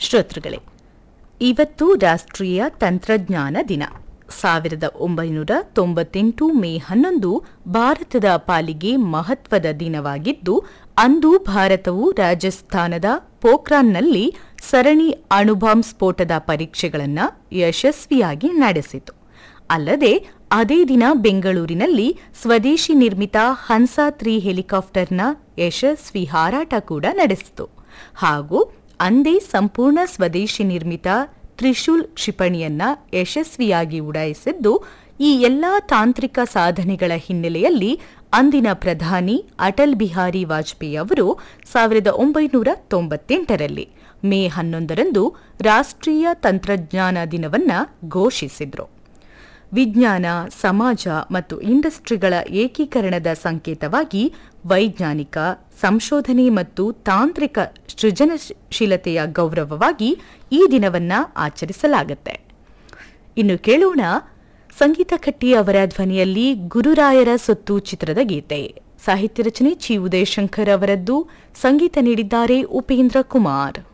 ಶ್ರೋತೃಗಳೇ ಇವತ್ತು ರಾಷ್ಟ್ರೀಯ ತಂತ್ರಜ್ಞಾನ ದಿನ ಸಾವಿರದ ಒಂಬೈನೂರ ತೊಂಬತ್ತೆಂಟು ಮೇ ಹನ್ನೊಂದು ಭಾರತದ ಪಾಲಿಗೆ ಮಹತ್ವದ ದಿನವಾಗಿದ್ದು ಅಂದು ಭಾರತವು ರಾಜಸ್ಥಾನದ ಪೋಖ್ರಾನ್ನಲ್ಲಿ ಸರಣಿ ಅಣುಬಾಂಬ್ ಸ್ಫೋಟದ ಪರೀಕ್ಷೆಗಳನ್ನು ಯಶಸ್ವಿಯಾಗಿ ನಡೆಸಿತು ಅಲ್ಲದೆ ಅದೇ ದಿನ ಬೆಂಗಳೂರಿನಲ್ಲಿ ಸ್ವದೇಶಿ ನಿರ್ಮಿತ ಹನ್ಸಾ ತ್ರೀ ಹೆಲಿಕಾಪ್ಟರ್ನ ಯಶಸ್ವಿ ಹಾರಾಟ ಕೂಡ ನಡೆಸಿತು ಹಾಗೂ ಅಂದೇ ಸಂಪೂರ್ಣ ಸ್ವದೇಶಿ ನಿರ್ಮಿತ ತ್ರಿಶೂಲ್ ಕ್ಷಿಪಣಿಯನ್ನ ಯಶಸ್ವಿಯಾಗಿ ಉಡಾಯಿಸಿದ್ದು ಈ ಎಲ್ಲಾ ತಾಂತ್ರಿಕ ಸಾಧನೆಗಳ ಹಿನ್ನೆಲೆಯಲ್ಲಿ ಅಂದಿನ ಪ್ರಧಾನಿ ಅಟಲ್ ಬಿಹಾರಿ ವಾಜಪೇಯಿ ಅವರು ಸಾವಿರದ ಒಂಬೈನೂರ ತೊಂಬತ್ತೆಂಟರಲ್ಲಿ ಮೇ ಹನ್ನೊಂದರಂದು ರಾಷ್ಟ್ರೀಯ ತಂತ್ರಜ್ಞಾನ ದಿನವನ್ನ ಘೋಷಿಸಿದ್ರು ವಿಜ್ಞಾನ ಸಮಾಜ ಮತ್ತು ಇಂಡಸ್ಟ್ರಿಗಳ ಏಕೀಕರಣದ ಸಂಕೇತವಾಗಿ ವೈಜ್ಞಾನಿಕ ಸಂಶೋಧನೆ ಮತ್ತು ತಾಂತ್ರಿಕ ಸೃಜನಶೀಲತೆಯ ಗೌರವವಾಗಿ ಈ ದಿನವನ್ನ ಆಚರಿಸಲಾಗುತ್ತೆ ಇನ್ನು ಕೇಳೋಣ ಸಂಗೀತ ಕಟ್ಟಿ ಅವರ ಧ್ವನಿಯಲ್ಲಿ ಗುರುರಾಯರ ಸೊತ್ತು ಚಿತ್ರದ ಗೀತೆ ಸಾಹಿತ್ಯ ರಚನೆ ಚಿ ಉದಯಶಂಕರ್ ಅವರದ್ದು ಸಂಗೀತ ನೀಡಿದ್ದಾರೆ ಉಪೇಂದ್ರ ಕುಮಾರ್